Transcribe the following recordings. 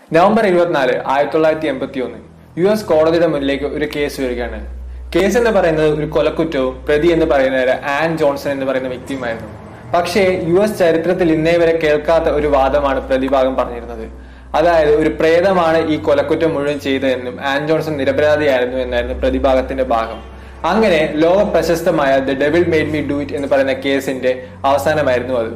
November ഇരുപത്തിനാല് ആയിരത്തി തൊള്ളായിരത്തി എൺപത്തി ഒന്ന് യു എസ് കോടതിയുടെ മുന്നിലേക്ക് ഒരു കേസ് വരികയാണ് കേസ് എന്ന് പറയുന്നത് ഒരു കൊലക്കുറ്റവും പ്രതി എന്ന് പറയുന്നത് ആൻ ജോൺസൺ എന്ന് പറയുന്ന വ്യക്തിയുമായിരുന്നു പക്ഷേ യു എസ് ചരിത്രത്തിൽ ഇന്നേ വരെ കേൾക്കാത്ത ഒരു വാദമാണ് പ്രതിഭാഗം പറഞ്ഞിരുന്നത് അതായത് ഒരു പ്രേതമാണ് ഈ കൊലക്കുറ്റം മുഴുവൻ ചെയ്തതെന്നും ആൻ ജോൺസൺ നിരപരാധിയായിരുന്നു എന്നായിരുന്നു പ്രതിഭാഗത്തിന്റെ ഭാഗം അങ്ങനെ ലോക പ്രശസ്തമായ the devil made me do it എന്ന് പറയുന്ന കേസിന്റെ അവസാനമായിരുന്നു അത്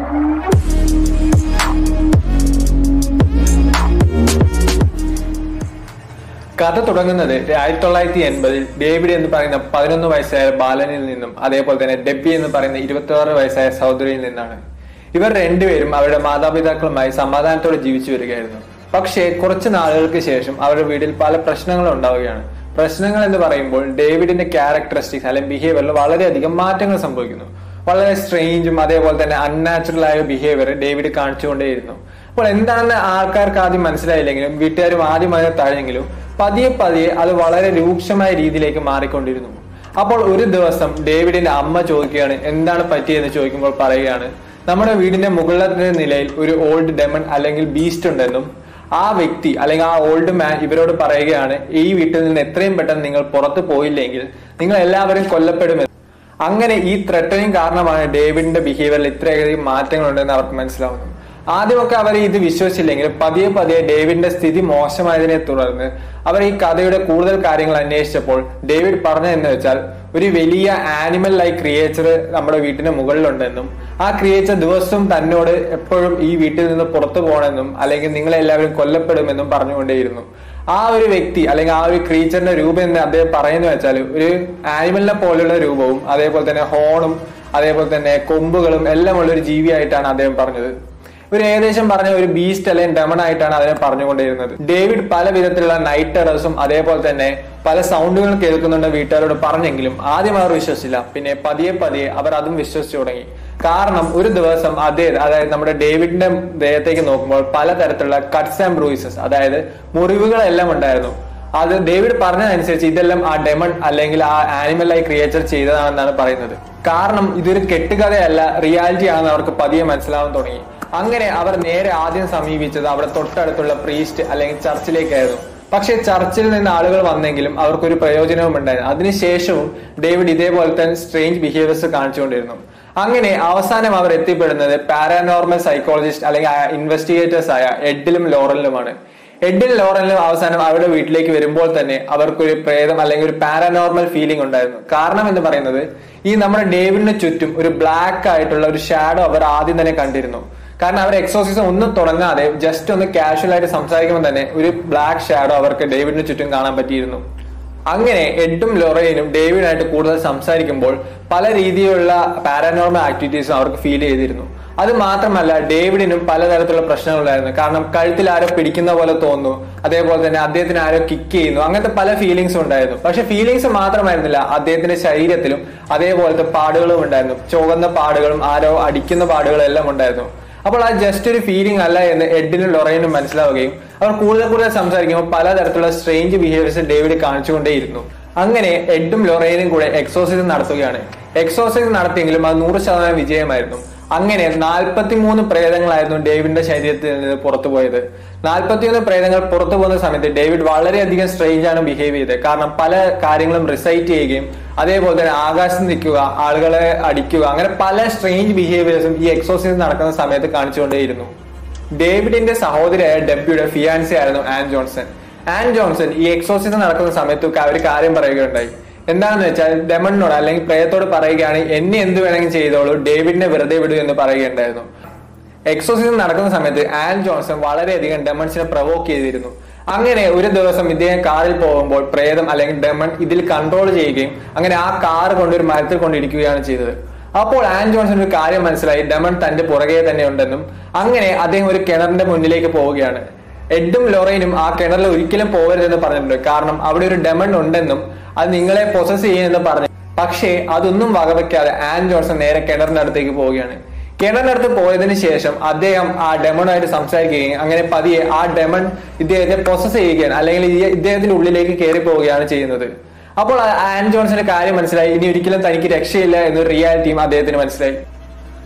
കഥ തുടങ്ങുന്നത് ആയിരത്തി തൊള്ളായിരത്തി എൺപതിൽ ഡേവിഡ് എന്ന് പറയുന്ന പതിനൊന്ന് വയസ്സായ ബാലനിൽ നിന്നും അതേപോലെ തന്നെ ഡെബി എന്ന് പറയുന്ന ഇരുപത്തി ആറ് വയസ്സായ സഹോദരിയിൽ നിന്നാണ് ഇവർ രണ്ടുപേരും അവരുടെ മാതാപിതാക്കളുമായി സമാധാനത്തോടെ ജീവിച്ചു വരികയായിരുന്നു പക്ഷേ കുറച്ച് നാളുകൾക്ക് ശേഷം അവരുടെ വീട്ടിൽ പല പ്രശ്നങ്ങളും ഉണ്ടാവുകയാണ് പ്രശ്നങ്ങൾ എന്ന് പറയുമ്പോൾ ഡേവിഡിന്റെ ക്യാരക്ടറിസ്റ്റിക്സ് അല്ലെങ്കിൽ ബിഹേവിയറിൽ വളരെയധികം മാറ്റങ്ങൾ സംഭവിക്കുന്നു വളരെ സ്ട്രേഞ്ചും അതേപോലെ തന്നെ അൺനാച്ചുറൽ ആയ ബിഹേവിയർ ഡേവിഡ് കാണിച്ചുകൊണ്ടേയിരുന്നു അപ്പോൾ എന്താണെന്ന് ആൾക്കാർക്ക് ആദ്യം മനസ്സിലായില്ലെങ്കിലും വീട്ടുകാരും ആദ്യം അതിനെ തഴഞ്ഞെങ്കിലും പതിയെ പതിയെ അത് വളരെ രൂക്ഷമായ രീതിയിലേക്ക് മാറിക്കൊണ്ടിരുന്നു അപ്പോൾ ഒരു ദിവസം ഡേവിഡിന്റെ അമ്മ ചോദിക്കുകയാണ് എന്താണ് പറ്റിയെന്ന് ചോദിക്കുമ്പോൾ പറയുകയാണ് നമ്മുടെ വീടിന്റെ മുകളിലത്തെ നിലയിൽ ഒരു ഓൾഡ് ഡെമൺ അല്ലെങ്കിൽ ബീസ്റ്റ് ഉണ്ടെന്നും ആ വ്യക്തി അല്ലെങ്കിൽ ആ ഓൾഡ് മാൻ ഇവരോട് പറയുകയാണ് ഈ വീട്ടിൽ നിന്ന് എത്രയും പെട്ടെന്ന് നിങ്ങൾ പുറത്തു പോയില്ലെങ്കിൽ നിങ്ങൾ എല്ലാവരും കൊല്ലപ്പെടുമെന്ന് അങ്ങനെ ഈ ത്രട്ടനിങ് കാരണമാണ് ഡേവിഡിന്റെ ബിഹേവിയറിൽ ഇത്രയധികം മാറ്റങ്ങൾ ഉണ്ടെന്ന് അവർക്ക് മനസ്സിലാവുന്നു ആദ്യമൊക്കെ അവർ ഇത് വിശ്വസിച്ചില്ലെങ്കിലും പതിയെ പതിയെ ഡേവിഡിന്റെ സ്ഥിതി മോശമായതിനെ തുടർന്ന് അവർ ഈ കഥയുടെ കൂടുതൽ കാര്യങ്ങൾ അന്വേഷിച്ചപ്പോൾ ഡേവിഡ് പറഞ്ഞതെന്ന് വെച്ചാൽ ഒരു വലിയ ആനിമൽ ലൈക്ക് ക്രിയേച്ചർ നമ്മുടെ വീട്ടിന് മുകളിലുണ്ടെന്നും ആ ക്രിയേച്ചർ ദിവസവും തന്നോട് എപ്പോഴും ഈ വീട്ടിൽ നിന്ന് പുറത്തു പോകണമെന്നും അല്ലെങ്കിൽ നിങ്ങളെല്ലാവരും കൊല്ലപ്പെടുമെന്നും പറഞ്ഞുകൊണ്ടേയിരുന്നു ആ ഒരു വ്യക്തി അല്ലെങ്കിൽ ആ ഒരു ക്രീച്ചറിന്റെ രൂപം എന്ന് അദ്ദേഹം പറയുന്നത് വെച്ചാൽ ഒരു ആനിമലിനെ പോലെയുള്ള രൂപവും അതേപോലെ തന്നെ ഹോണും അതേപോലെ തന്നെ കൊമ്പുകളും എല്ലാം ഉള്ള ഒരു ജീവിയായിട്ടാണ് അദ്ദേഹം പറഞ്ഞത് ഒരു ഏകദേശം പറഞ്ഞ ഒരു ബീസ്റ്റ് അല്ലെങ്കിൽ ഡെമൺ ആയിട്ടാണ് അതിനെ പറഞ്ഞുകൊണ്ടിരുന്നത് ഡേവിഡ് പല വിധത്തിലുള്ള നൈറ്റ് ടെറസും അതേപോലെ തന്നെ പല സൗണ്ടുകളും കേൾക്കുന്നുണ്ട് വീട്ടുകാരോട് പറഞ്ഞെങ്കിലും ആദ്യം അവർ വിശ്വസിച്ചില്ല പിന്നെ പതിയെ പതിയെ അവർ അതും വിശ്വസിച്ചു തുടങ്ങി കാരണം ഒരു ദിവസം അദ്ദേഹം അതായത് നമ്മുടെ ഡേവിഡിന്റെ ദേഹത്തേക്ക് നോക്കുമ്പോൾ പലതരത്തിലുള്ള കട്ട്സ് ആൻഡ് ബ്രൂയിസസ് അതായത് മുറിവുകളെല്ലാം ഉണ്ടായിരുന്നു അത് ഡേവിഡ് പറഞ്ഞതനുസരിച്ച് ഇതെല്ലാം ആ ഡെമൺ അല്ലെങ്കിൽ ആ ആനിമൽ ആയി ക്രിയേച്ചർ ചെയ്തതാണെന്നാണ് പറയുന്നത് കാരണം ഇതൊരു കെട്ടുകഥയല്ല റിയാലിറ്റി ആണെന്ന് അവർക്ക് പതിയെ മനസ്സിലാവാൻ തുടങ്ങി അങ്ങനെ അവർ നേരെ ആദ്യം സമീപിച്ചത് അവിടെ തൊട്ടടുത്തുള്ള പ്രീസ്റ്റ് അല്ലെങ്കിൽ ചർച്ചിലേക്കായിരുന്നു പക്ഷെ ചർച്ചിൽ നിന്ന് ആളുകൾ വന്നെങ്കിലും അവർക്കൊരു പ്രയോജനവും ഉണ്ടായിരുന്നു അതിനുശേഷവും ഡേവിഡ് ഇതേപോലെ തന്നെ സ്ട്രേഞ്ച് ബിഹേവിയേഴ്സ് കാണിച്ചുകൊണ്ടിരുന്നു അങ്ങനെ അവസാനം അവർ എത്തിപ്പെടുന്നത് പാരാനോർമൽ സൈക്കോളജിസ്റ്റ് അല്ലെങ്കിൽ ഇൻവെസ്റ്റിഗേറ്റേഴ്സ് ആയ എഡിലും ലോറലിലുമാണ് എഡിൽ ലോറലിനും അവസാനം അവരുടെ വീട്ടിലേക്ക് വരുമ്പോൾ തന്നെ അവർക്കൊരു പ്രേതം അല്ലെങ്കിൽ ഒരു പാരാനോർമൽ ഫീലിംഗ് ഉണ്ടായിരുന്നു കാരണം എന്ന് പറയുന്നത് ഈ നമ്മുടെ ഡേവിഡിന് ചുറ്റും ഒരു ബ്ലാക്ക് ആയിട്ടുള്ള ഒരു ഷാഡോ അവർ ആദ്യം തന്നെ കണ്ടിരുന്നു കാരണം അവർ എക്സോസിസം ഒന്നും തുടങ്ങാതെ ജസ്റ്റ് ഒന്ന് കാഷ്വൽ ആയിട്ട് സംസാരിക്കുമ്പോൾ തന്നെ ഒരു ബ്ലാക്ക് ഷാഡോ അവർക്ക് ഡേവിഡിന് ചുറ്റും കാണാൻ പറ്റിയിരുന്നു അങ്ങനെ എഡും ലൊറയിനും ഡേവിഡായിട്ട് കൂടുതൽ സംസാരിക്കുമ്പോൾ പല രീതിയിലുള്ള പാരാനോർമൽ ആക്ടിവിറ്റീസും അവർക്ക് ഫീൽ ചെയ്തിരുന്നു അത് മാത്രമല്ല ഡേവിഡിനും പലതരത്തിലുള്ള പ്രശ്നങ്ങളുണ്ടായിരുന്നു കാരണം കഴുത്തിൽ ആരോ പിടിക്കുന്ന പോലെ തോന്നുന്നു അതേപോലെ തന്നെ അദ്ദേഹത്തിന് ആരോ കിക്ക് ചെയ്യുന്നു അങ്ങനത്തെ പല ഫീലിങ്സും ഉണ്ടായിരുന്നു പക്ഷെ ഫീലിങ്സ് മാത്രമായിരുന്നില്ല അദ്ദേഹത്തിന്റെ ശരീരത്തിലും അതേപോലത്തെ പാടുകളും ഉണ്ടായിരുന്നു ചുവന്ന പാടുകളും ആരോ അടിക്കുന്ന പാടുകളും എല്ലാം ഉണ്ടായിരുന്നു അപ്പോൾ ആ ജസ്റ്റ് ഒരു ഫീലിംഗ് അല്ല എന്ന് എഡിനും ലൊറൈനും മനസ്സിലാവുകയും അവർ കൂടുതൽ കൂടുതൽ സംസാരിക്കുമ്പോൾ പലതരത്തിലുള്ള സ്ട്രേഞ്ച് ബിഹേവിയേഴ്സ് ഡേവിഡ് കാണിച്ചുകൊണ്ടേയിരുന്നു അങ്ങനെ എഡും ലൊറൈനും കൂടെ എക്സോസിസം നടത്തുകയാണ് എക്സോസിസം നടത്തിയെങ്കിലും അത് നൂറ് ശതമാനം വിജയമായിരുന്നു അങ്ങനെ നാൽപ്പത്തിമൂന്ന് പ്രേതങ്ങളായിരുന്നു ഡേവിഡിന്റെ ശരീരത്തിൽ നിന്ന് പുറത്തു പോയത് നാൽപ്പത്തിയൊന്ന് പ്രേതങ്ങൾ പുറത്തു പോകുന്ന സമയത്ത് ഡേവിഡ് വളരെയധികം സ്ട്രേഞ്ച് ആണ് ബിഹേവ് ചെയ്തത് കാരണം പല കാര്യങ്ങളും റിസൈറ്റ് ചെയ്യുകയും അതേപോലെ തന്നെ ആകാശത്ത് നിൽക്കുക ആളുകളെ അടിക്കുക അങ്ങനെ പല സ്ട്രേഞ്ച് ബിഹേവിയേഴ്സും ഈ എക്സോസിസ് നടക്കുന്ന സമയത്ത് കാണിച്ചുകൊണ്ടേയിരുന്നു ഡേവിഡിന്റെ സഹോദരിയായ ഡെബ്യുടെ ഫിയാൻസി ആയിരുന്നു ആൻ ജോൺസൺ ആൻ ജോൺസൺ ഈ എക്സോസിസം നടക്കുന്ന സമയത്തൊക്കെ അവർ കാര്യം പറയുകയുണ്ടായി എന്താണെന്ന് വെച്ചാൽ ഡെമണിനോട് അല്ലെങ്കിൽ പ്രേയത്തോട് പറയുകയാണ് എന്നെ എന്ത് വേണമെങ്കിലും ചെയ്തോളൂ ഡേവിഡിനെ വെറുതെ വിടൂ എന്ന് പറയുകയുണ്ടായിരുന്നു എക്സോസിസം നടക്കുന്ന സമയത്ത് ആൻ ജോൺസൺ വളരെയധികം ഡെമൺസിനെ പ്രവോക്ക് ചെയ്തിരുന്നു അങ്ങനെ ഒരു ദിവസം ഇദ്ദേഹം കാറിൽ പോകുമ്പോൾ പ്രേതം അല്ലെങ്കിൽ ഡെമൺ ഇതിൽ കൺട്രോൾ ചെയ്യുകയും അങ്ങനെ ആ കാർ കൊണ്ട് ഒരു മരത്തിൽ കൊണ്ടിരിക്കുകയാണ് ചെയ്തത് അപ്പോൾ ആൻ ജോൺസൺ ഒരു കാര്യം മനസ്സിലായി ഡെമൺ തന്റെ പുറകെ തന്നെ ഉണ്ടെന്നും അങ്ങനെ അദ്ദേഹം ഒരു കിണറിന്റെ മുന്നിലേക്ക് പോവുകയാണ് എഡും ലൊറൈനും ആ കിണറിൽ ഒരിക്കലും പോകരുതെന്ന് പറഞ്ഞിട്ടുണ്ട് കാരണം അവിടെ ഒരു ഡെമൺ ഉണ്ടെന്നും അത് നിങ്ങളെ പൊസസ് ചെയ്യുമെന്ന് പറഞ്ഞു പക്ഷേ അതൊന്നും വകവെക്കാതെ ആൻ ജോൺസൺ നേരെ കിണറിന്റെ അടുത്തേക്ക് പോവുകയാണ് കിണറിനടുത്ത് പോയതിനു ശേഷം അദ്ദേഹം ആ ഡെമണുമായിട്ട് സംസാരിക്കുകയും അങ്ങനെ പതിയെ ആ ഡെമൺ ഇദ്ദേഹത്തെ പ്രൊസസ് ചെയ്യുകയാണ് അല്ലെങ്കിൽ ഈ- ഇദ്ദേഹത്തിന്റെ ഉള്ളിലേക്ക് കയറി പോവുകയാണ് ചെയ്യുന്നത് അപ്പോൾ ആ ആൻ ജോൺസന്റെ കാര്യം മനസ്സിലായി ഇനി ഒരിക്കലും തനിക്ക് രക്ഷയില്ല എന്നൊരു റിയാലിറ്റിയും അദ്ദേഹത്തിന് മനസ്സിലായി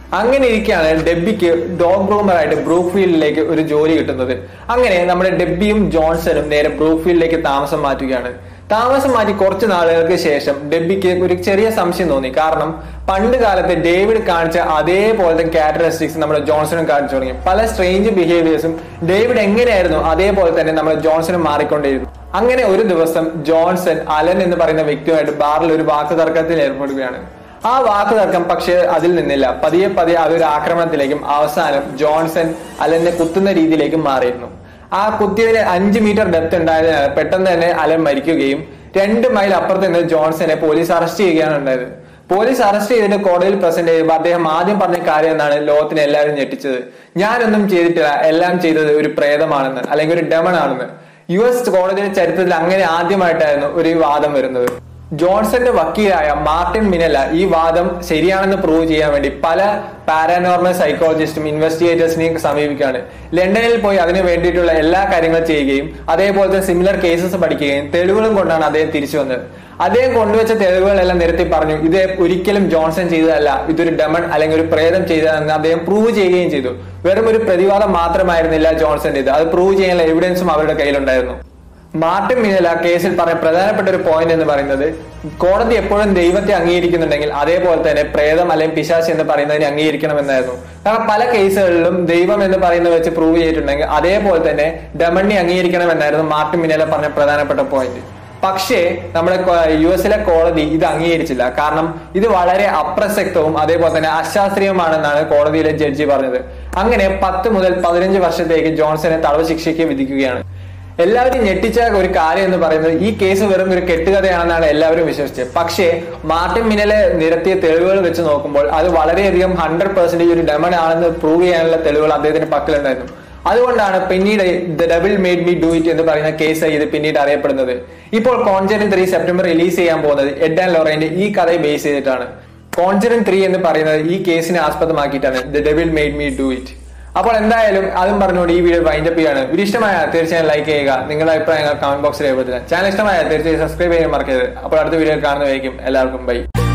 അങ്ങനെ ഇരിക്കുകയാണ് ഡെബിക്ക് ഡോഗ് ഗ്രൂമറായിട്ട് ബ്രൂക്ക്ഫീൽഡിലേക്ക് ഒരു ജോലി കിട്ടുന്നത് അങ്ങനെ നമ്മുടെ ഡെബിയും ജോൺസണും നേരെ ബ്രൂക്ക്ഫീൽഡിലേക്ക് താമസം മാറ്റുകയാണ് താമസം മാറ്റി കുറച്ച് നാളുകൾക്ക് ശേഷം ഡെബിക്ക് ഒരു ചെറിയ സംശയം തോന്നി കാരണം പണ്ട് കാലത്ത് ഡേവിഡ് കാണിച്ച അതേപോലത്തെ ക്യാരക്ടറിസ്റ്റിക്സ് നമ്മുടെ ജോൺസണും കാണിച്ചു തുടങ്ങി പല സ്ട്രേഞ്ച് ബിഹേവിയേഴ്സും ഡേവിഡ് എങ്ങനെയായിരുന്നു അതേപോലെ തന്നെ നമ്മുടെ ജോൺസണും മാറിക്കൊണ്ടേയിരുന്നു അങ്ങനെ ഒരു ദിവസം ജോൺസൺ അലൻ എന്ന് പറയുന്ന വ്യക്തിയുമായിട്ട് ബാറിൽ ഒരു വാക്ക് തർക്കത്തിൽ ഏർപ്പെടുകയാണ് ആ വാക്ക് തർക്കം പക്ഷേ അതിൽ നിന്നില്ല പതിയെ പതിയെ അതൊരു ആക്രമണത്തിലേക്കും അവസാനം ജോൺസൺ അലനെ കുത്തുന്ന രീതിയിലേക്കും മാറിയിരുന്നു ആ കുത്തിയതിന് അഞ്ച് മീറ്റർ ഡെപ്ത് ഉണ്ടായതിനാൽ പെട്ടെന്ന് തന്നെ അലൻ മരിക്കുകയും രണ്ട് മൈൽ അപ്പുറത്ത് നിന്ന് ജോൺസനെ പോലീസ് അറസ്റ്റ് ചെയ്യുകയാണ് ഉണ്ടായത് പോലീസ് അറസ്റ്റ് ചെയ്തിട്ട് കോടതിയിൽ പ്രസന്റ് ചെയ്യുമ്പോൾ അദ്ദേഹം ആദ്യം പറഞ്ഞ കാര്യം എന്നാണ് ലോകത്തിന് എല്ലാവരും ഞെട്ടിച്ചത് ഞാനൊന്നും ചെയ്തിട്ടില്ല എല്ലാം ചെയ്തത് ഒരു പ്രേതമാണെന്ന് അല്ലെങ്കിൽ ഒരു ഡെമൺ ആണെന്ന് യു എസ് കോടതിയുടെ ചരിത്രത്തിൽ അങ്ങനെ ആദ്യമായിട്ടായിരുന്നു ഒരു വാദം വരുന്നത് ജോൺസന്റെ വക്കീലായ മാർട്ടിൻ മിനല ഈ വാദം ശരിയാണെന്ന് പ്രൂവ് ചെയ്യാൻ വേണ്ടി പല പാരാനോർമൽ സൈക്കോളജിസ്റ്റും ഇൻവെസ്റ്റിഗേറ്റേഴ്സിനെയും സമീപിക്കുകയാണ് ലണ്ടനിൽ പോയി അതിന് വേണ്ടിയിട്ടുള്ള എല്ലാ കാര്യങ്ങളും ചെയ്യുകയും അതേപോലത്തെ സിമിലർ കേസസ് പഠിക്കുകയും തെളിവുകളും കൊണ്ടാണ് അദ്ദേഹം തിരിച്ചു വന്നത് അദ്ദേഹം കൊണ്ടുവച്ച തെളിവുകളെല്ലാം നിരത്തി പറഞ്ഞു ഇത് ഒരിക്കലും ജോൺസൺ ചെയ്തതല്ല ഇതൊരു ഡെമൺ അല്ലെങ്കിൽ ഒരു പ്രേതം ചെയ്തതെന്ന് അദ്ദേഹം പ്രൂവ് ചെയ്യുകയും ചെയ്തു വെറും ഒരു പ്രതിവാദം മാത്രമായിരുന്നില്ല ജോൺസന്റെ ഇത് അത് പ്രൂവ് ചെയ്യാനുള്ള എവിഡൻസും അവരുടെ കയ്യിലുണ്ടായിരുന്നു മാർട്ടിൻ മിനല കേസിൽ പറഞ്ഞ പ്രധാനപ്പെട്ട ഒരു പോയിന്റ് എന്ന് പറയുന്നത് കോടതി എപ്പോഴും ദൈവത്തെ അംഗീകരിക്കുന്നുണ്ടെങ്കിൽ അതേപോലെ തന്നെ പ്രേതം അല്ലെങ്കിൽ പിശാശ് എന്ന് പറയുന്നതിനെ അംഗീകരിക്കണമെന്നായിരുന്നു കാരണം പല കേസുകളിലും ദൈവം എന്ന് പറയുന്നത് വെച്ച് പ്രൂവ് ചെയ്തിട്ടുണ്ടെങ്കിൽ അതേപോലെ തന്നെ ഡമണ്ണി അംഗീകരിക്കണമെന്നായിരുന്നു മാർട്ടിൻ മിനല പറഞ്ഞ പ്രധാനപ്പെട്ട പോയിന്റ് പക്ഷേ നമ്മുടെ യു എസിലെ കോടതി ഇത് അംഗീകരിച്ചില്ല കാരണം ഇത് വളരെ അപ്രസക്തവും അതേപോലെ തന്നെ അശാസ്ത്രീയമാണെന്നാണ് കോടതിയിലെ ജഡ്ജി പറഞ്ഞത് അങ്ങനെ പത്ത് മുതൽ പതിനഞ്ച് വർഷത്തേക്ക് ജോൺസനെ തടവ് ശിക്ഷയ്ക്ക് വിധിക്കുകയാണ് എല്ലാവരും ഞെട്ടിച്ച ഒരു കാര്യം എന്ന് പറയുന്നത് ഈ കേസ് വെറും ഒരു കെട്ടുകഥയാണെന്നാണ് എല്ലാവരും വിശ്വസിച്ചത് പക്ഷേ മാർട്ടിൻ മിനലെ നിരത്തിയ തെളിവുകൾ വെച്ച് നോക്കുമ്പോൾ അത് വളരെയധികം ഹൺഡ്രഡ് പെർസെന്റേജ് ഒരു ഡെമൺ ആണെന്ന് പ്രൂവ് ചെയ്യാനുള്ള തെളിവുകൾ അദ്ദേഹത്തിന്റെ പക്കലുണ്ടായിരുന്നു അതുകൊണ്ടാണ് പിന്നീട് the devil made me do it എന്ന് പറയുന്ന കേസ് ഇത് പിന്നീട് അറിയപ്പെടുന്നത് ഇപ്പോൾ കോൺജറിൻ ത്രീ സെപ്റ്റംബർ റിലീസ് ചെയ്യാൻ പോകുന്നത് എഡ് ആൻഡ് ലോറന്റെ ഈ കഥയെ ബേസ് ചെയ്തിട്ടാണ് കോൺജറിൻ ത്രീ എന്ന് പറയുന്നത് ഈ കേസിനെ ആസ്പദമാക്കിയിട്ടാണ് the devil made me do it അപ്പോൾ എന്തായാലും അതും പറഞ്ഞുകൊണ്ട് ഈ വീഡിയോ വൈൻഡപ്പ് ചെയ്യാണ് വീഡിയോ ഇഷ്ടമായ തീർച്ചയായും ലൈക്ക് ചെയ്യുക നിങ്ങളുടെ അഭിപ്രായങ്ങൾ കമന്റ് ബോക്സിൽ രേഖപ്പെടുത്തുക ചാനൽ ഇഷ്ടമായ തീർച്ചയായും സബ്സ്ക്രൈബ് ചെയ്യാൻ മറക്കരുത് അപ്പോൾ അടുത്ത വീഡിയോ കാണുന്നതായിരിക്കും എല്ലാവർക്കും ബൈ